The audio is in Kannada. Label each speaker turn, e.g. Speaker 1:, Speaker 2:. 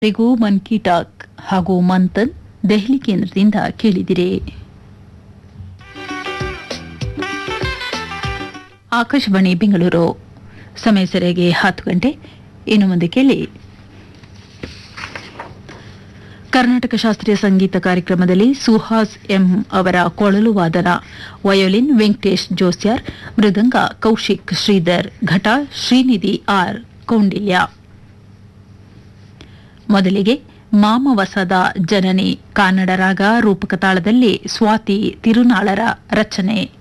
Speaker 1: ರಿಗೂ ಮನ್ ಕಿ ಟಾಕ್ ಹಾಗೂ ಮಂಥನ್ ದೆಹಲಿ ಕೇಂದ್ರದಿಂದ ಕೇಳಿದಿರಿ ಆಕಾಶವಾಣಿ ಬೆಂಗಳೂರು ಸಮಯ ಸರಿಯಾಗಿ ಹತ್ತು ಗಂಟೆ ಇನ್ನು ಮುಂದೆ ಕೇಳಿ ಕರ್ನಾಟಕ ಶಾಸ್ತ್ರೀಯ ಸಂಗೀತ ಕಾರ್ಯಕ್ರಮದಲ್ಲಿ ಸುಹಾಸ್ ಎಂ ಅವರ ಕೊಳಲು ವಾದನ ವಯೋಲಿನ್ ವೆಂಕಟೇಶ್ ಜೋಸ್ಯಾರ್ ಮೃದಂಗ ಕೌಶಿಕ್ ಶ್ರೀಧರ್ ಘಟ ಶ್ರೀನಿಧಿ ಆರ್ ಕೌಂಡಿಲ್ಯ ಮೊದಲಿಗೆ ಮಾಮವಸದ ಜನನಿ ಕನ್ನಡ ರಾಗ ರೂಪಕ ತಾಳದಲ್ಲಿ ಸ್ವಾತಿ ತಿರುನಾಳರ ರಚನೆ